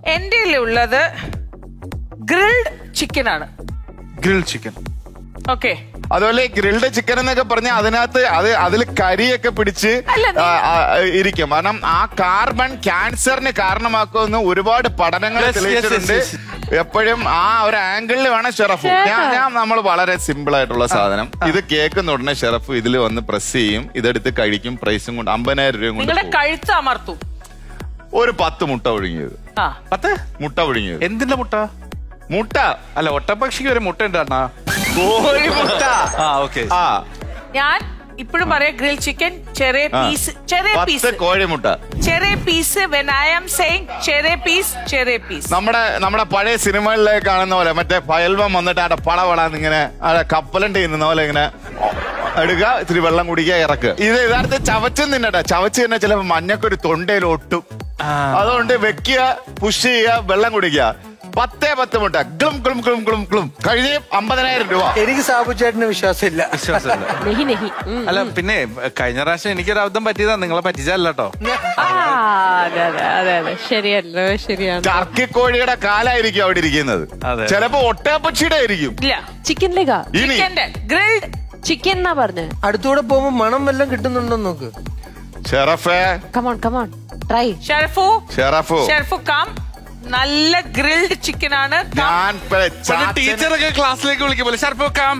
എന്റെ ഉള്ളത് grilled chicken ആണ് ഗ്രിൽ ചിക്കൻ ഓക്കെ അതുപോലെ ഗ്രിൽഡ് ചിക്കൻ എന്നൊക്കെ പറഞ്ഞ അതിനകത്ത് അത് അതിൽ കരിയൊക്കെ പിടിച്ച് അല്ല, നീ- ആ, ആ, ഇരിക്കും കാരണം ആ കാർബൺ ക്യാൻസറിന് കാരണമാക്കുമെന്ന് ഒരുപാട് പഠനങ്ങൾ Yes, yes, തെളിയിച്ചിട്ടുണ്ട് yes, എപ്പോഴും ആ ഒരു ആംഗിളിൽ വേണം ഷെറഫ് ഞാൻ ഞാൻ നമ്മൾ വളരെ സിമ്പിൾ ആയിട്ടുള്ള സാധനം ഇത് കേൾക്കുന്ന ഉടനെ ഷെറഫ് ഇതിൽ വന്ന് പ്രസ് ചെയ്യും ഇതെടുത്ത് കഴിക്കും പ്രൈസും കൊണ്ട് അമ്പതിനായിരം രൂപയും കൊണ്ട് നിങ്ങളുടെ പോകും. കഴുത്ത് അമർത്തും ഒരു പത്ത് മുട്ട ഒഴുങ്ങിയത് ആ പത്ത് മുട്ട ഒഴുങ്ങിയത് എന്തിന്റെ മുട്ട മുട്ട അല്ല ഒട്ടപ്പക്ഷിക്ക് ഒരു മുട്ട ഉണ്ട് അണ്ണാ കോഴി മുട്ട ആ ഓക്കെ ആ ഞാൻ ഇപ്പോഴും പറയാം ഗ്രിൽ ചിക്കൻ ചെറിയ ആ. പീസ് ചെറിയ പത്ത് പീസ് കോഴിമുട്ട ചെറിയ piece when I am saying ചെറിയ പീസ് ചെറിയ പീസ് നമ്മുടെ നമ്മുടെ പഴയ സിനിമകളിലെ കാണുന്ന പോലെ മറ്റേ ഫയൽവം വന്നിട്ട് അവിടെ പടപടാന്ന് ഇങ്ങനെ അവിടെ കപ്പലണ്ടി തിന്നുന്ന പോലെ ഇങ്ങനെ എടുക്കുക ഇത്തിരി വെള്ളം കുടിക്കുക ഇറക്കുക ഇത് യഥാർത്ഥ ചവച്ചും തിന്നട്ടെ ചവച്ച് തന്നെ ചിലപ്പോൾ മഞ്ഞക്കൊരു തൊണ്ടയിൽ ഒട്ടും അതുകൊണ്ട് വെക്കുക പുഷ് ചെയ്യുക വെള്ളം കുടിക്കുക പത്തേ പത്ത് മുട്ട ഗ്ലും ഗ്ലും ഗ്ലും ഗ്ലും ഗ്ലും കഴിഞ്ഞ് അമ്പതിനായിരം രൂപ എനിക്ക് സാബു ചേട്ടന് വിശ്വാസമില്ല വിശ്വാസമില്ല നെഹി നെഹി ഉം. അല്ല പിന്നെ കഴിഞ്ഞ പ്രാവശ്യം എനിക്കൊരു അബദ്ധം പറ്റിയതാ നിങ്ങളെ പറ്റിച്ചല്ല കേട്ടോ ആ അതെ അതെ അതെ അതെ ശരിയല്ലോ ശരിയാണ് ടർക്കിക്കോഴിയുടെ കാലായിരിക്കും അവിടെ ഇരിക്കുന്നത് അതെ. ചിലപ്പോ ഒട്ടേപ്പക്ഷിയുടെ ആയിരിക്കും ഇല്ല ചിക്കൻ ലേക്കാ ഇനി ചിക്കന്റെ ഗ്രിൽഡ് ചിക്കൻ എന്നാ പറഞ്ഞേ അടുത്തൂടെ പോകുമ്പോ മണം വല്ലതും കിട്ടുന്നുണ്ടോ നോക്ക് ഷെറഫേ come on come on try Sherfu Sherfu Sherfu come നല്ല ഗ്രിൽഡ് ചിക്കൻ ആണ് Come. ഞാൻ പ- ചാച്ചന് ടീച്ചറൊക്കെ ക്ലാസ്സിലേക്ക് വിളിക്കുമ്പോൾ ഷർപ്പ് വെക്കാം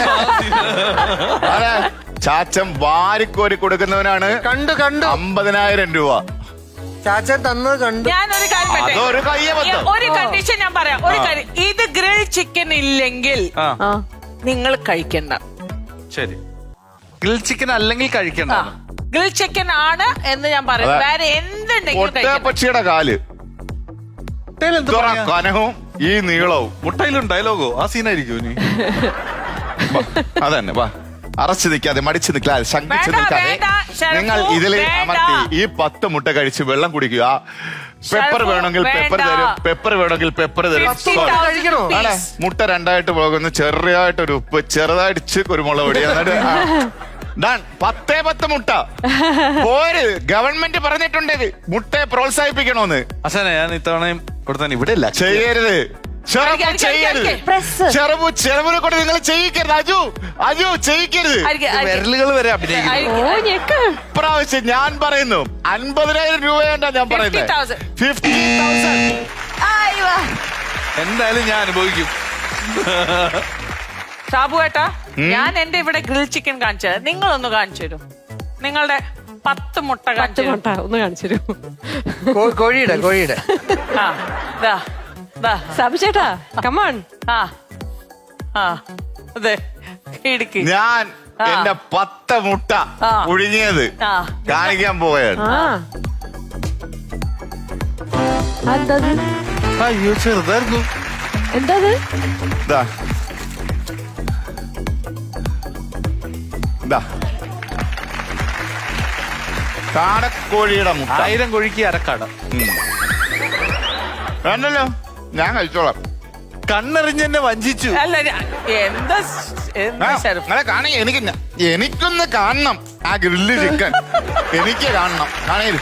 അതെ ചാച്ചൻ വാരിക്കോരി കൊടുക്കുന്നവനാണ് കണ്ടു കണ്ടു അമ്പതിനായിരം രൂപ ചാച്ചൻ തന്നത് കണ്ടു ഞാൻ ഒരു കാര്യം പറയട്ടെ? അതൊരു കയ്യബദ്ധം. ഈ ഒരു കണ്ടീഷൻ ഞാൻ പറയാം ഒരു കാര്യം ഇത് ഗ്രിൽ ചിക്കൻ ഇല്ലെങ്കിൽ ആ ആ നിങ്ങൾ കഴിക്കണ്ട ശരി ഗ്രിൽ ചിക്കൻ അല്ലെങ്കിൽ കഴിക്കണ്ട ഗ്രിൽ ചിക്കൻ ആണ് എന്ന് ഞാൻ പറയും അതെ. വേറെ എന്തുണ്ടെങ്കിലും കഴിക്കണം ഒട്ടേപ്പക്ഷിയുടെ കാല് ഇത്ര കനവും ഈ നീളവും മുട്ടയിലും ഡയലോഗോ ആ സീനായിരിക്കും ഇനി വാ, അതന്നെ വാ അറച്ചു നിൽക്കാതെ മടിച്ചു നിൽക്കാതെ ശങ്കിച്ചു വേണ്ട, നിൽക്കാതെ വേണ്ട, ഷെറഫു, നിങ്ങൾ ഇതിൽ വേണ്ട. അമർത്തി ഈ പത്ത് മുട്ട കഴിച്ച് വെള്ളം കുടിക്കുക പെപ്പർ ഷെറഫു, വേണമെങ്കിൽ പെപ്പർ വേണ്ട. തരും പെപ്പർ വേണമെങ്കിൽ പെപ്പർ തരും 50,000 Sorry. കഴിക്കണോ? piece. ആണേ, മുട്ട രണ്ടായിട്ട് പോകുന്നു ചെറിയായിട്ടൊരു ഉപ്പ് ചെറുതായിട്ട് ഇച്ചിരി കുരുമുളക് പൊടി എന്നിട്ട് ആ, done. പത്തേ പത്ത് മുട്ട പോര് ഗവൺമെന്റ് പറഞ്ഞിട്ടുണ്ട് മുട്ടയെ പ്രോത്സാഹിപ്പിക്കണോന്ന് അച്ഛനെ ഞാൻ ഇത്തവണയും കൊടുത്താൻ ഇവിടെ ഇല്ല ചെയ്യരുത് ചെറുപ്പ് അടിക്ക്, അടിക്ക്, ചെയ്യരുത് അടിക്ക്. പ്രസ് ചെറുപ്പ് ചെറുപ്പിനെ കൊണ്ട് നിങ്ങൾ ചെയ്യിക്കരുത് അജു അജു ചെയ്യിക്കരുത് ആയിരിക്കും, ആയിരിക്കും. വിരലുകൾ വരെ അഭിനയിക്കുന്നു ആയിരിക്കും. ഓ ഞെക്ക് ഇപ്രാവശ്യം ഞാൻ പറയുന്നു അൻപതിനായിരം രൂപയാണ്ടാ ഞാൻ പറയുന്നത് 50,000. ഫിഫ്റ്റി തൗസൻഡ് ആയി വാ. എന്തായാലും ഞാൻ അനുഭവിക്കും സാബു ഏട്ടാ ഞാൻ എന്റെ ഇവിടെ ഗ്രിൽ ചിക്കൻ കാണിച്ചത് നിങ്ങളൊന്ന് കാണിച്ചു തരും നിങ്ങളുടെ പത്ത് മുട്ട പത്ത് കാണിച്ചു തരൂ. മുട്ട ഒന്ന് കാണിച്ചു തരൂ കോ- കോഴിയുടെ കോഴിയുടെ ആ ദാ ദാ സാബു ചേട്ടാ കമോൺ ആ ആ അതെ ഇടുക്കി ഞാൻ ആ. എന്റെ പത്ത് മുട്ട ആ. പുഴുങ്ങിയത് ആ കാണിക്കാൻ പോവുകയാണ് ആ എന്താ അയ്യോ ചെറുതായിരുന്നു എന്താ ദാ. ദാ. കാടക്കോഴിയുടെ മുട്ട ആയിരം കോഴിക്ക് അരക്കാട ഉം. വേണ്ടല്ലോ ഞാൻ കഴിച്ചോളാം കണ്ണെറിഞ്ഞെന്നെ വഞ്ചിച്ചു അല്ല ഞാ- എന്താ സ്- എന്താ ആ, ഷെറഫ് നിങ്ങളെ കാണി എനിക്ക് ഞ- എനിക്കൊന്ന് കാണണം ആ ഗ്രില്ല് ചിക്കൻ എനിക്ക് കാണണം കാണേര്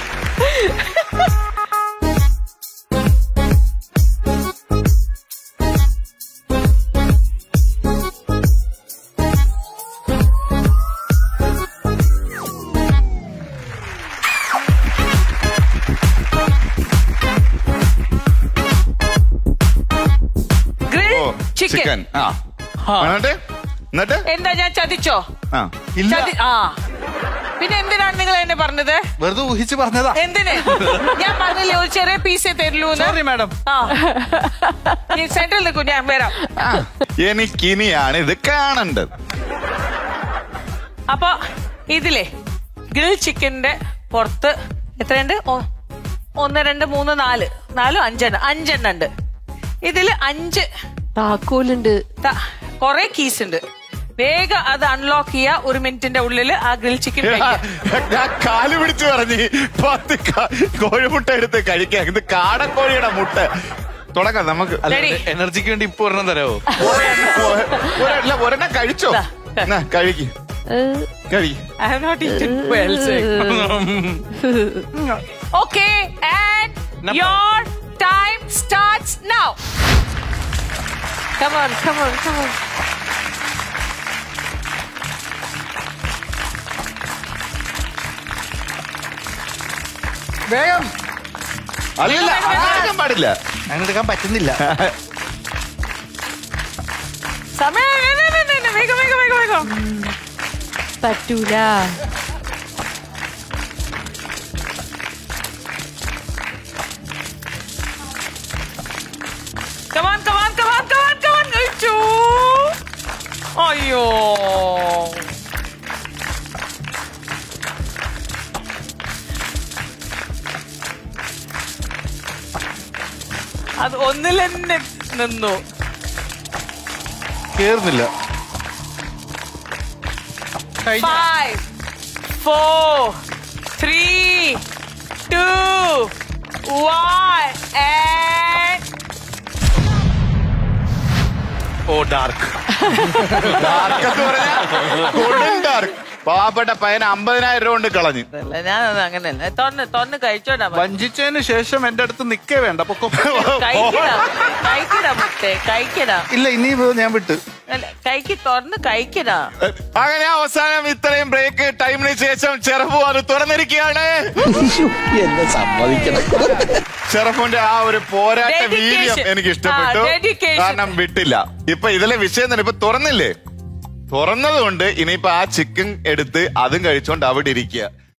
ഗ്രിൽ ഓ ചിക്കൻ ചിക്കൻ ആ എന്നിട്ട് എന്നിട്ട് എന്താ ഞാൻ ചതിച്ചോ ആ ഇല്ല ചതി ആ പിന്നെ എന്തിനാണ് നിങ്ങൾ എന്നെ പറഞ്ഞത് വെറുതെ ഊഹിച്ച് പറഞ്ഞതാ എന്തിന് ഞാൻ പറഞ്ഞില്ലേ ഒരു ചെറിയ പീസേ തരുള്ളൂ സോറി മാഡം ആ ഈ സെന്ററിൽ നിൽക്കൂ ഞാൻ വരാം ആ, എനിക്കിനിയാണ് ഇത് കാണേണ്ടത് അപ്പൊ ഇതിലെ ഗ്രിൽ ചിക്കന്റെ പുറത്ത് എത്രയുണ്ട് ഓ- ഒന്ന് രണ്ട് മൂന്ന് നാല് നാലും അഞ്ചെണ്ണം അഞ്ചെണ്ണം ഉണ്ട് ഇതില് അഞ്ച് താക്കോലുണ്ട് കൊറേ കീസ് ഉണ്ട് വേഗം അത് അൺലോക്ക് ചെയ്യുക ഒരു മിനിറ്റിന്റെ ഉള്ളിൽ ആ ഗ്രിൽ ചിക്കൻ എടാ, ഞാൻ കാല് പിടിച്ചു പറഞ്ഞ് പത്ത് ക- കോഴിമുട്ട എടുത്ത് കഴിക്കാം ഇത് കാടക്കോഴിയുടെ മുട്ട തുടക്കം നമുക്ക് അല്ല Ready? എനർജിക്ക് വേണ്ടി ഇപ്പൊ ഒരെണ്ണം തരാമോ ഒരെ- ഒരെണ്ണം ഒരെണ്ണം കഴിച്ചോ ദാ. എന്നാ, കഴിക്ക് ഏഹ്, കഴി I have not eaten well okay and Number. Your time Come on, come on, come on. വേഗം അല്ലല്ല അങ്ങനെ പാടില്ല അങ്ങനെ എടുക്കാൻ പറ്റുന്നില്ല സമയം ഇല്ല, ഇല്ല, ഇല്ല, ഇല്ല. വേഗം വേഗം വേഗം വേഗം പറ്റൂല come on come on come on come on come on അയ്യോ അയ്യോ അത് ഒന്നിൽ തന്നെ നിന്നു കേറുന്നില്ല കഴിഞ്ഞ five four three two one and oh dark dark എന്ന് പറഞ്ഞാൽ കൊടും ഡാർക്ക് പാവപ്പെട്ട പയ്യന് അമ്പതിനായിരം രൂപ കൊണ്ട് കളഞ്ഞു അല്ല ഞാനത് അങ്ങനെയല്ല തൊന്ന് തൊന്ന് കഴിച്ചോണ്ടാ മതി. വഞ്ചിച്ചതിന് ശേഷം എന്റെ അടുത്ത് നിക്കേ വേണ്ട പൊക്കോ കഴിക്കടാ കഴിക്കടാ മുട്ടേ കഴിക്കടാ ഇല്ല ഇനി ഞാൻ വിട്ട് അല്ല കൈക്ക് തുറന്ന് കഴിക്കടാ അങ്ങനെ അവസാനം ഇത്രയും ബ്രേക്ക് ടൈമിന് ശേഷം ചെറുപ്പു അത് തുറന്നിരിക്കുകയാണ് എന്നെ സമ്മതിക്കണം ചെറുപ്പുന്റെ ആ ഒരു പോരാട്ട Dedication. വീര്യം എനിക്ക് ഇഷ്ടപ്പെട്ടു ആ, dedication. കാരണം വിട്ടില്ല ഇപ്പൊ ഇതിലെ വിഷയം തന്നെ ഇപ്പൊ തുറന്നില്ലേ തുറന്നതുകൊണ്ട് ഇനിയിപ്പോ ആ ചിക്കൻ എടുത്ത് അതും കഴിച്ചോണ്ട് അവിടെ ഇരിക്കുക